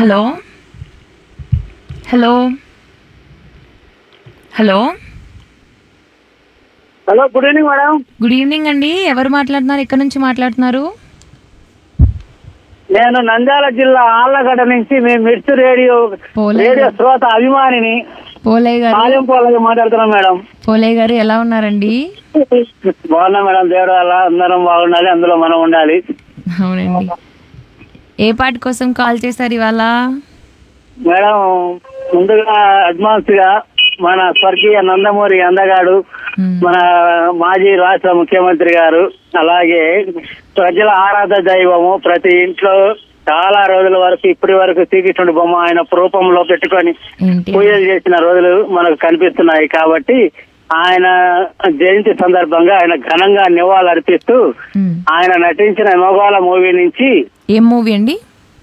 Hello hello hello hello good evening madam good evening అండి ఎవరు మాట్లాడుతున్నారు ఎక్కడి నుంచి మాట్లాడుతున్నారు నేను నంద్యాల జిల్లా ఆళ్లగడ్డ నుంచి మీ మిర్చి రేడియో పోలే రేడియో శ్రోత అభిమానిని పోలయ్య గారు పాలెం పోలగా మాట్లాడుతున్నాం మేడం పోలయ్య గారు ఎలా ఉన్నారండి బాగున్నా మేడం దేవుడు అలా అందరం బాగుండాలి అందులో మనం ఉండాలి అవునండి ఏ పాట కోసం కాల్ చేశారు ఇవాళ మేడం ముందుగా అడ్వాన్స్ గా మన స్వర్గీయ నందమూరి అందగాడు మ్మ్. మన మాజీ రాష్ట్ర ముఖ్యమంత్రి గారు అలాగే ప్రజల ఆరాధ దైవము ప్రతి ఇంట్లో చాలా రోజుల వరకు ఇప్పటి వరకు శ్రీకృష్ణుడి బొమ్మ ఆయన రూపంలో పెట్టుకొని ఏంటి పూజలు చేసిన రోజులు మనకు కనిపిస్తున్నాయి కాబట్టి ఆయన జయంతి సందర్భంగా ఆయన ఘనంగా నివాళులర్పిస్తూ మ్మ్. ఆయన నటించిన యమగోళ మూవీ నుంచి ఏం మూవీ అండి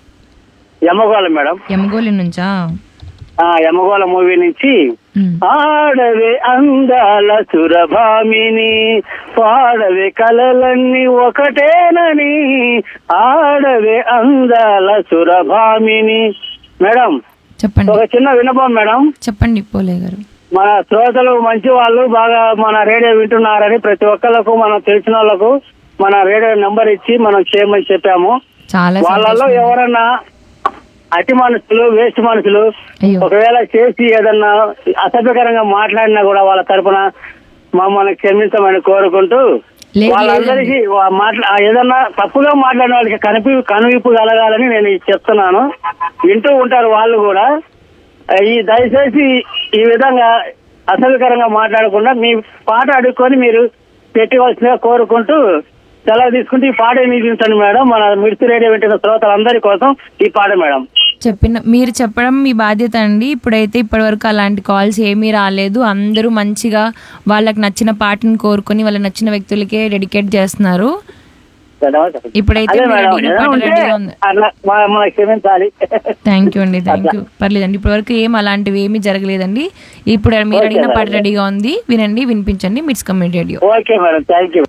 యమగోళ మేడం యమగోలి నుంచా ఆ యమగోళ మూవీ నుంచి మ్మ్. ఆడవే అందాల సురభామిని పాడవే కలలన్నీ ఒకటేనని ఆడవే అందాల సురభామిని మేడం చెప్పండి ఒక చిన్న వినపం మేడం చెప్పండి పోలయ్య గారు మన శ్రోతలు మంచి వాళ్ళు బాగా మన రేడియో వింటున్నారని ప్రతి ఒక్కళ్ళకు మనం తెలిసిన వాళ్ళకు మన రేడియో నెంబర్ ఇచ్చి మనం చేయమని చెప్పాము చాలా వాళ్ళలో సంతోషం. ఎవరన్నా అతి మనుషులు వేస్ట్ మనుషులు అయ్యో ఒకవేళ చేసి ఏదన్నా అసభ్యకరంగా మాట్లాడినా కూడా వాళ్ళ తరపున మమ్మల్ని క్షమించమని కోరుకుంటూ లేదు, వాళ్ళందరికీ వా- మాట్లా ఏదన్నా తప్పుగా మాట్లాడిన వాళ్ళకి కనిపి కనువిప్పు కలగాలని నేను ఇది చెప్తున్నాను వింటూ ఉంటారు వాళ్ళు కూడా ఈ దయచేసి ఈ విధంగా అసభ్యకరంగా మాట్లాడకుండా మీ పాట అడుక్కొని మీరు పెట్టవలసిందిగా కోరుకుంటూ సెలవు తీసుకుంటూ ఈ పాట వినిపించండి మేడం మన మిర్చి రేడియో వింటున్న శ్రోతలందరి కోసం ఈ పాట మేడం చెప్పిన మీరు చెప్పడం మీ బాధ్యత అండి ఇప్పుడైతే ఇప్పటివరకు అలాంటి కాల్స్ ఏమీ రాలేదు అందరూ మంచిగా వాళ్ళకి నచ్చిన పాటను కోరుకొని వాళ్ళకి నచ్చిన వ్యక్తులకే డెడికేట్ చేస్తున్నారు ఇప్పుడైతే అదే మీరు మేడం అడిగిన ఏదో పాట ఉంటే రెడీగా ఉంది అట్లా మా- మనకి క్షమించాలి థ్యాంక్ యూ అండి థ్యాంక్ యూ పర్లేదండి ఇప్పటివరకు ఏం అలాంటివి ఏమీ జరగలేదండి ఇప్పుడు మీరు అడిగిన పాట రెడీగా ఉంది వినండి వినిపించండి MITS community radio okay madam thank you